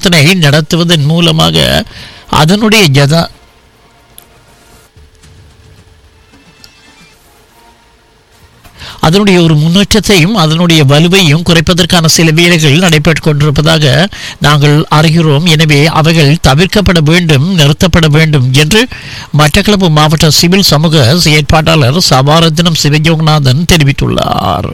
பேச்சுவார்த்தை நடத்துவதன் மூலமாக அதனுடைய ஜதா அதனுடைய ஒரு முன்னேற்றத்தையும் அதனுடைய வலுவையும் குறைப்பதற்கான சில வேலைகள் நடைபெற்றுக் கொண்டிருப்பதாக நாங்கள் அறிகிறோம் எனவே அவைகள் தவிர்க்கப்பட வேண்டும் நிறுத்தப்பட வேண்டும் என்று மட்டக்களப்பு மாவட்ட சிவில் சமூக செயற்பாட்டாளர் சபாரத்தினம் சிவயோகநாதன் தெரிவித்துள்ளார்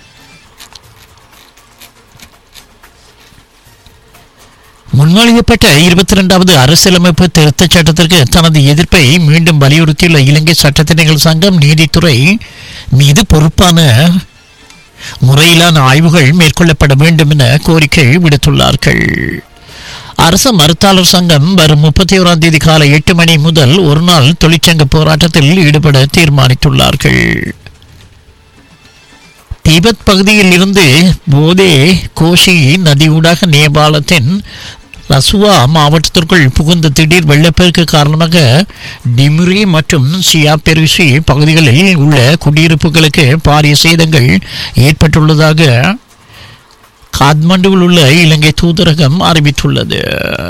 முன்மொழியப்பட்ட இருபத்தி இரண்டாவது அரசியலமைப்பு திருத்தச் சட்டத்திற்கு தனது எதிர்ப்பை மீண்டும் வலியுறுத்தியுள்ள இலங்கை சட்டத்தினைகள் சங்கம் நீதித்துறை மீது பொறுப்பான முறையிலான ஆய்வுகள் மேற்கொள்ளப்பட வேண்டும் என கோரிக்கை விடுத்துள்ளார்கள் அரச மருத்தாளர் சங்கம் வரும் முப்பத்தி ஓராம் தேதி காலை எட்டு மணி முதல் ஒரு நாள் தொழிற்சங்க போராட்டத்தில் ஈடுபட தீர்மானித்துள்ளார்கள் திபெத் பகுதியில் இருந்து போதே கோஷி நதியூடாக நேபாளத்தின் ரசுவா மாவட்டத்திற்குள் புகுந்த திடீர் வெள்ளப்பெருக்கு காரணமாக டிமுரி மற்றும் சியா பெருசி பகுதிகளில் உள்ள குடியிருப்புகளுக்கு பாரிய சேதங்கள் ஏற்பட்டுள்ளதாக காத்மண்டுவில் உள்ள இலங்கை தூதரகம் அறிவித்துள்ளது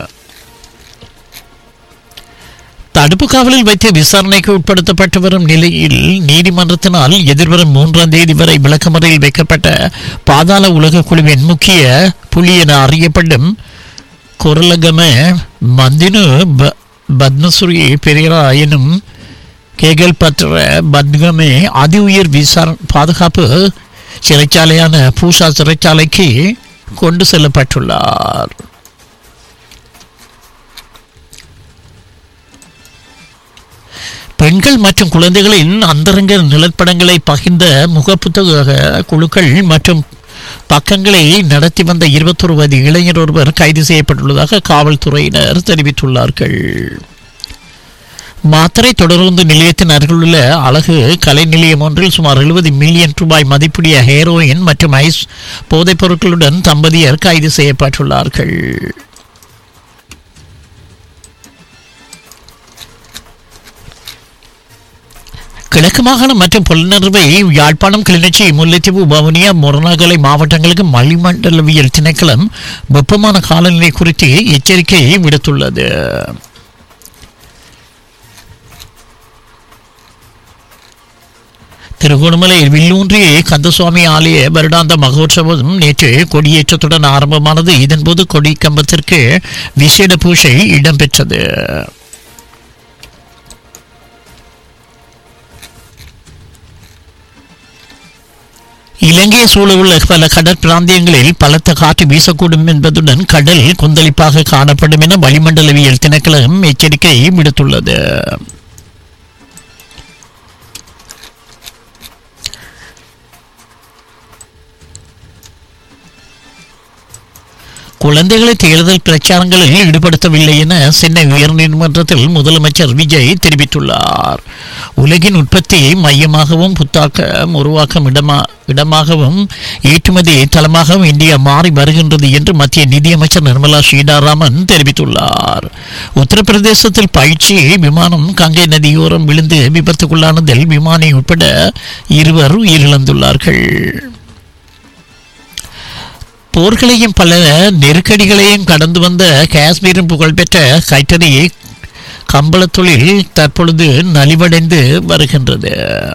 தடுப்பு காவலில் வைத்து விசாரணைக்கு உட்படுத்தப்பட்டு வரும் நிலையில் நீதிமன்றத்தினால் எதிர்வரும் மூன்றாம் தேதி வரை விளக்கமறையில் வைக்கப்பட்ட பாதாள உலக குழுவின் முக்கிய புலி என அறியப்படும் குரலகம மந்தினு ப- பத்மசுரி பெரியரா எனும் கேகல் பற்ற பத்கமே அதி உயர் விசார பாதுகாப்பு சிறைச்சாலையான பூசா சிறைச்சாலைக்கு கொண்டு செல்லப்பட்டுள்ளார் பெண்கள் மற்றும் குழந்தைகளின் அந்தரங்க நிலப்படங்களை பகிர்ந்த முகப்புத்தக குழுக்கள் மற்றும் பக்கங்களை நடத்தி வந்த இருபத்தொரு வயது இளைஞர் ஒருவர் கைது செய்யப்பட்டுள்ளதாக காவல்துறையினர் தெரிவித்துள்ளார்கள் மாத்திரை தொடர்ந்து நிலையத்தின் அருகிலுள்ள அழகு கலை நிலையம் ஒன்றில் சுமார் 70 மில்லியன் ரூபாய் மதிப்புடைய ஹேரோயின் மற்றும் ஐஸ் போதைப் பொருட்களுடன் தம்பதியர் கைது செய்யப்பட்டுள்ளார்கள் கிழக்கு மாகாணம் மற்றும் புலனறுவை யாழ்ப்பாணம் கிளிநொச்சி முல்லைத்தீவு வவுனியா முரணாகலை மாவட்டங்களுக்கு மலிமண்டலவியல் திணைக்களம் வெப்பமான காலநிலை குறித்து எச்சரிக்கை விடுத்துள்ளது திருகோணமலையில் வில்லூன்றி கந்தசுவாமி ஆலய வருடாந்த மகோற்சவம் நேற்று கொடியேற்றத்துடன் ஆரம்பமானது இதன்போது கொடி கம்பத்திற்கு விசேட பூஜை இடம்பெற்றது இலங்கையை சூழவுள்ள பல கடற்பிராந்தியங்களில் பலத்த காற்று வீசக்கூடும் என்பதுடன் கடல் கொந்தளிப்பாக காணப்படும் என வளிமண்டலவியல் திணைக்களம் எச்சரிக்கை விடுத்துள்ளது குழந்தைகளை தேர்தல் பிரச்சாரங்களில் ஈடுபடுத்தவில்லை என சென்னை உயர்நீதிமன்றத்தில் முதலமைச்சர் விஜய் தெரிவித்துள்ளார் உலகின் உற்பத்தி மையமாகவும் புத்தாக்கம் உருவாக்கம் இடமா இடமாகவும் ஏற்றுமதி தளமாகவும் இந்தியா மாறி வருகின்றது என்று மத்திய நிதியமைச்சர் நிர்மலா சீதாராமன் தெரிவித்துள்ளார் உத்தரப்பிரதேசத்தில் பயிற்சி விமானம் கங்கை நதியோரம் விழுந்து விபத்துக்குள்ளானதில் விமானி உட்பட இருவர் உயிரிழந்துள்ளார்கள் போர்களையும் பல நெருக்கடிகளையும் கடந்து வந்த காஷ்மீரின் புகழ்பெற்ற கைத்தறி கம்பள தொழில் தற்பொழுது நலிவடைந்து வருகின்றது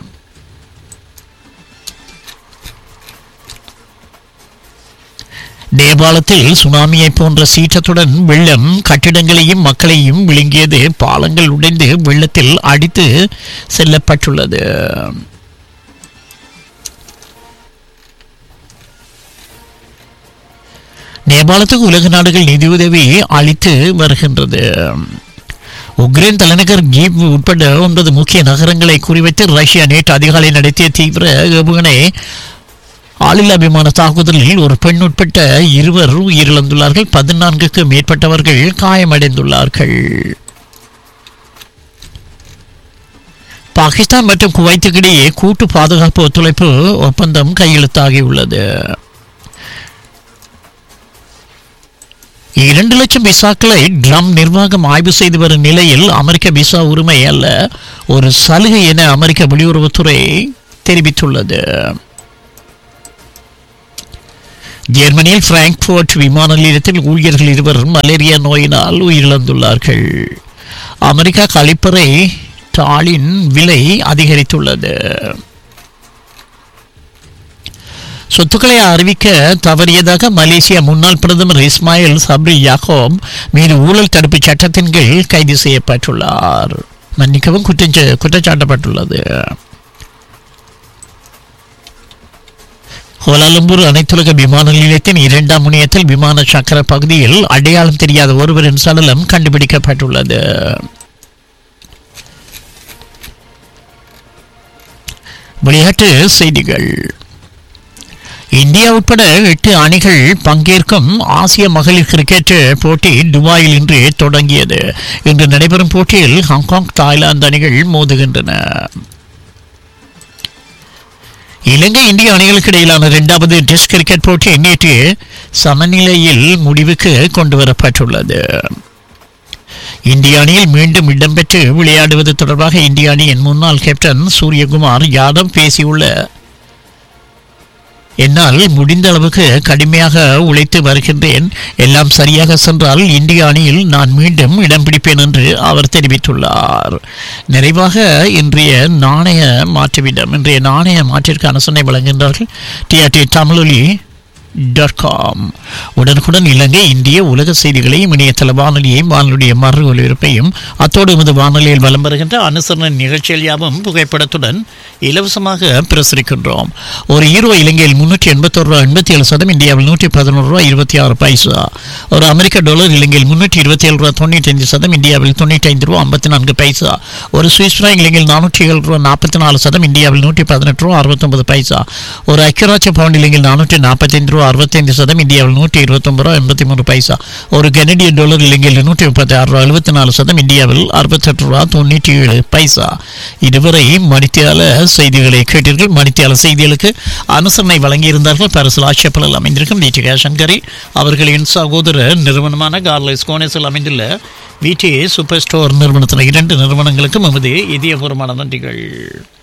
நேபாளத்தில் சுனாமியை போன்ற சீற்றத்துடன் வெள்ளம் கட்டிடங்களையும் மக்களையும் விழுங்கியது பாலங்கள் உடைந்து வெள்ளத்தில் அடித்து செல்லப்பட்டுள்ளது நேபாளத்துக்கு உலக நாடுகள் நிதியுதவி அளித்து வருகின்றது உக்ரைன் தலைநகர் கீவ் உட்பட ஒன்பது முக்கிய நகரங்களை குறிவைத்து ரஷ்யா நேற்று அதிகாலை நடத்திய தீவிர ஏவுகணை ஆளில்லா விமான தாக்குதலில் ஒரு பெண் உட்பட்ட இருவர் உயிரிழந்துள்ளார்கள் பதினான்குக்கு மேற்பட்டவர்கள் காயமடைந்துள்ளார்கள் பாகிஸ்தான் மற்றும் குவைத்துக்கிடையே கூட்டு பாதுகாப்பு ஒத்துழைப்பு ஒப்பந்தம் கையெழுத்தாகியுள்ளது இரண்டு லட்சம் விசாக்களை ட்ரம் நிர்வாகம் ஆய்வு செய்து வரும் நிலையில் அமெரிக்க விசா உரிமை அல்ல ஒரு சலுகை என அமெரிக்க வெளியுறவுத்துறை தெரிவித்துள்ளது ஜெர்மனியில் பிராங்க்ஃபோர்ட் விமான நிலையத்தில் ஊழியர்கள் இருவர் மலேரியா நோயினால் உயிரிழந்துள்ளார்கள் அமெரிக்கா கழிப்பறை தாளின் விலை அதிகரித்துள்ளது சொத்துக்களை அறிவிக்க தவறியதாக மலேசியா முன்னாள் பிரதமர் இஸ்மாயில் சப்ரி யாக்கோப் மீது ஊழல் தடுப்பு சட்டத்தின் கீழ் கைது செய்யப்பட்டுள்ளார் மன்னிக்கவும் குற்றம் குற்றச்சாட்டப்பட்டுள்ளது கோலாலம்பூர் அனைத்துலக விமான நிலையத்தின் இரண்டாம் முனையத்தில் விமான சக்கர பகுதியில் அடையாளம் தெரியாத ஒருவரின் சடலம் கண்டுபிடிக்கப்பட்டுள்ளது விளையாட்டு செய்திகள் இந்தியா உட்பட எட்டு அணிகள் பங்கேற்கும் ஆசிய மகளிர் கிரிக்கெட் போட்டி துபாயில் இன்று தொடங்கியது இன்று நடைபெறும் போட்டியில் ஹாங்காங் தாய்லாந்து அணிகள் மோதுகின்றன இலங்கை இந்திய அணிகளுக்கு இடையிலான இரண்டாவது டெஸ்ட் கிரிக்கெட் போட்டி நேற்று சமநிலையில் முடிவுக்கு கொண்டுவரப்பட்டுள்ளது இந்திய அணியில் மீண்டும் இடம்பெற்று விளையாடுவது தொடர்பாக இந்திய அணியின் முன்னாள் கேப்டன் சூரியகுமார் யாதவ் பேசியுள்ள என்னால் முடிந்த அளவுக்கு கடுமையாக உழைத்து வருகின்றேன் எல்லாம் சரியாக சென்றால் இந்திய அணியில் நான் மீண்டும் இடம் பிடிப்பேன் என்று அவர் தெரிவித்துள்ளார் நிறைவாக இன்றைய நாணய மாற்றுவிடம் இன்றைய நாணய மாற்றிற்கான சொன்னை வழங்குகின்றார்கள் டிஆர்டி தமிழொலி டாட் காம் உடனுக்குடன் இலங்கை இந்திய உலக செய்திகளையும் இணையதள வானொலியையும் வானொலிய மறு ஒலிபரப்பையும் அத்தோடு எமது வானொலியில் வலம் வருகின்ற அனுசரணை நிகழ்ச்சிகள் யாவும் புகைப்படத்துடன் இலவசமாக பிரசுரிக்கின்றோம் ஒரு ஈரோ இலங்கையில் முன்னூற்றி எண்பத்தொரு ரூபா எண்பத்தி ஏழு சதம் இந்தியாவில் நூற்றி பதினோரு ரூபா இருபத்தி ஆறு பைசா ஒரு அமெரிக்க டாலர் இலங்கையில் முன்னூற்றி இருபத்தி ஏழு ரூபா தொண்ணூற்றி ஐந்து சதம் இந்தியாவில் தொண்ணூற்றி ஐந்து ரூபா ஐம்பத்தி நான்கு பைசா ஒரு சுவிஸ் ஃப்ராங்க் இலங்கையில் நானூற்றி ஏழு ரூபா நாற்பத்தி நாலு சதம் இந்தியாவில் நூற்றி பதினெட்டு ரூபா அறுபத்தொன்பது பைசா ஒரு ஐக்கியராட்சி பவுண்ட் இலங்கையில் நானூற்றி நாற்பத்தைந்து ரூபா அறுபத்தைந்து சதம் இந்தியாவில் நூற்றி இருபத்தொன்பது ரூபா எண்பத்தி மூணு பைசா ஒரு கனடிய டாலர் இலங்கையில் நூற்றி முப்பத்தி ஆறு ரூபா எழுபத்தி நாலு சதம் இந்தியாவில் அறுபத்தெட்டு ரூபா தொண்ணூற்றி ஏழு பைசா இதுவரை மணித்தியால செய்திகளை கேட்டீர்கள் மணித்தியால செய்திகளுக்கு அனுசரணை வழங்கியிருந்தார்கள் பரிசல் ஆட்சேபலில் அமைந்திருக்கும் தீட்சிகா சங்கரி அவர்களின் சகோதர நிறுவனமான கார்லைஸ் கோனேஸில் அமைந்துள்ள விடிஏ சூப்பர் ஸ்டோர் நிறுவனத்தில் இரண்டு நிறுவனங்களுக்கும் எமது இதயபூர்வமான நன்றிகள்